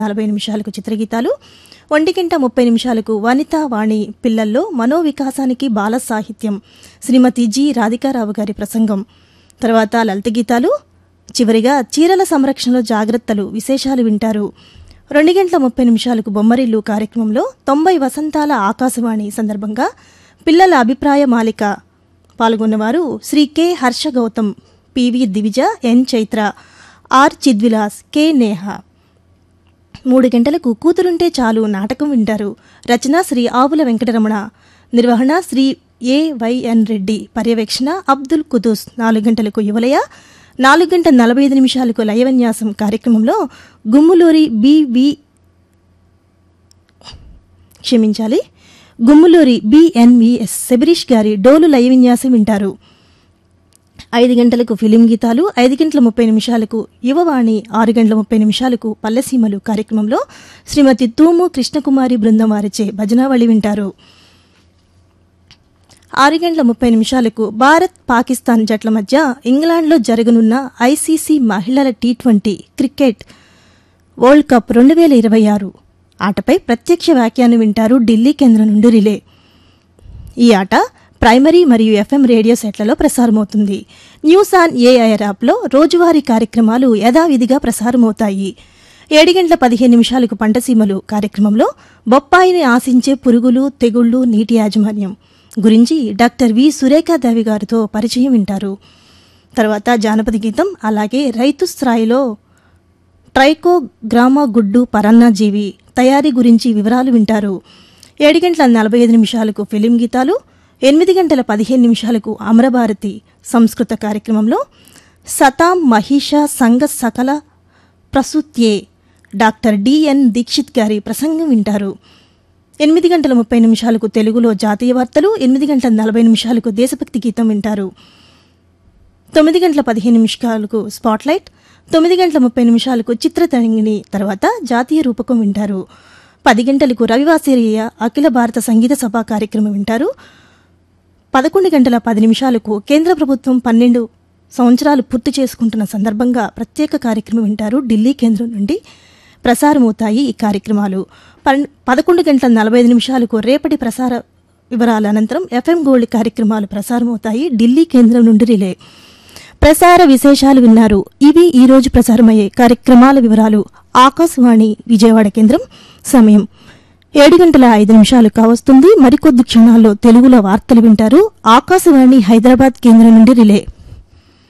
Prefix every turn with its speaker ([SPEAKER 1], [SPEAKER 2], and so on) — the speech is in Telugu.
[SPEAKER 1] నలభై నిమిషాలకు చిత్రగీతాలు ఒంటి గంట ముప్పై నిమిషాలకు వనితా వాణి పిల్లల్లో మనోవికాసానికి బాల సాహిత్యం శ్రీమతి జి రాధికారావు గారి ప్రసంగం తర్వాత లలిత గీతాలు చివరిగా చీరల సంరక్షణలో జాగ్రత్తలు విశేషాలు వింటారు రెండు గంటల ముప్పై నిమిషాలకు బొమ్మరిల్లు కార్యక్రమంలో తొంభై వసంతాల ఆకాశవాణి సందర్భంగా పిల్లల అభిప్రాయ మాలిక పాల్గొన్నవారు Shri K Harsha Gautam PV Divija N Chaitra R Chidvilas K Neha మూడు గంటలకు కూతురుంటే చాలు నాటకం వింటారు రచన శ్రీ ఆవుల వెంకటరమణ నిర్వహణ శ్రీ ఏ వైఎన్ రెడ్డి పర్యవేక్షణ అబ్దుల్ కుదూస్ నాలుగు గంటలకు యువలయ నాలుగు గంటల నలభై ఐదు నిమిషాలకు లయవన్యాసం కార్యక్రమంలో గుమ్ములూరి బివి క్షమించాలి గుమ్ములూరి బిఎన్విఎస్ శబరీష్ గారి డోలు లయ విన్యాసం వింటారు ఐదు గంటలకు ఫిలిం గీతాలు ఐదు గంటల ముప్పై నిమిషాలకు యువవాణి ఆరు గంటల ముప్పై నిమిషాలకు పల్లెసీమలు కార్యక్రమంలో శ్రీమతి తూము కృష్ణకుమారి బృందం వారిచే భజనావళి వింటారు ఆరు గంటల ముప్పై నిమిషాలకు భారత్ పాకిస్తాన్ జట్ల మధ్య ఇంగ్లాండ్లో జరగనున్న ఐసీసీ మహిళల T twenty cricket world cup రెండు వేల ఇరవై ఆరు ఆటపై ప్రత్యక్ష వ్యాఖ్యానం వింటారు ఢిల్లీ కేంద్రం నుండి రిలే ఈ ఆట ప్రైమరీ మరియు ఎఫ్ఎం రేడియో సెట్లలో ప్రసారమవుతుంది న్యూస్ ఆన్ ఏఐఆర్ యాప్లో రోజువారీ కార్యక్రమాలు యథావిధిగా ప్రసారమవుతాయి ఏడు గంటల పదిహేను నిమిషాలకు పంటసీమలు కార్యక్రమంలో బొప్పాయిని ఆశించే పురుగులు తెగుళ్లు నీటి యాజమాన్యం గురించి డాక్టర్ వి సురేఖాదేవి గారితో పరిచయం వింటారు తర్వాత జానపద గీతం అలాగే రైతు స్థాయిలో ట్రైకో గ్రామ గుడ్డు పరన్నాజీవి తయారీ గురించి వివరాలు వింటారు ఏడు గంటల నలభై ఐదు నిమిషాలకు ఫిలిం గీతాలు ఎనిమిది గంటల పదిహేను నిమిషాలకు అమరభారతి సంస్కృత కార్యక్రమంలో సతాం మహిష సంఘ సకల ప్రసూత్యే డాక్టర్ డిఎన్ దీక్షిత్ గారి ప్రసంగం వింటారు ఎనిమిది గంటల ముప్పై నిమిషాలకు తెలుగులో జాతీయ వార్తలు ఎనిమిది గంటల నలభై నిమిషాలకు దేశభక్తి గీతం వింటారు తొమ్మిది గంటల పదిహేను నిమిషాలకు స్పాట్లైట్ తొమ్మిది గంటల ముప్పై నిమిషాలకు చిత్రతరంగిణి తర్వాత జాతీయ రూపకం వింటారు పది గంటలకు రవివాసీయ అఖిల భారత సంగీత సభ కార్యక్రమం వింటారు పదకొండు గంటల పది నిమిషాలకు కేంద్ర ప్రభుత్వం పన్నెండు సంవత్సరాలు పూర్తి చేసుకుంటున్న సందర్భంగా ప్రత్యేక కార్యక్రమం వింటారు ఢిల్లీ కేంద్రం నుండి ప్రసారమవుతాయి ఈ కార్యక్రమాలు పన్- పదకొండు గంటల నలభై ఐదు నిమిషాలకు రేపటి ప్రసార వివరాల అనంతరం ఎఫ్ఎం గోల్డ్ కార్యక్రమాలు ప్రసారమవుతాయి ఢిల్లీ కేంద్రం నుండి రిలే ప్రసార విశేషాలు విన్నారు ఇవి ఈ రోజు ప్రసారమయ్యే కార్యక్రమాల వివరాలు ఆకాశవాణి విజయవాడ కేంద్రం సమయం ఏడు గంటల ఐదు నిమిషాలు కావస్తుంది మరికొద్ది క్షణాల్లో తెలుగులో వార్తలు వింటారు ఆకాశవాణి హైదరాబాద్ కేంద్రం నుండి రిలే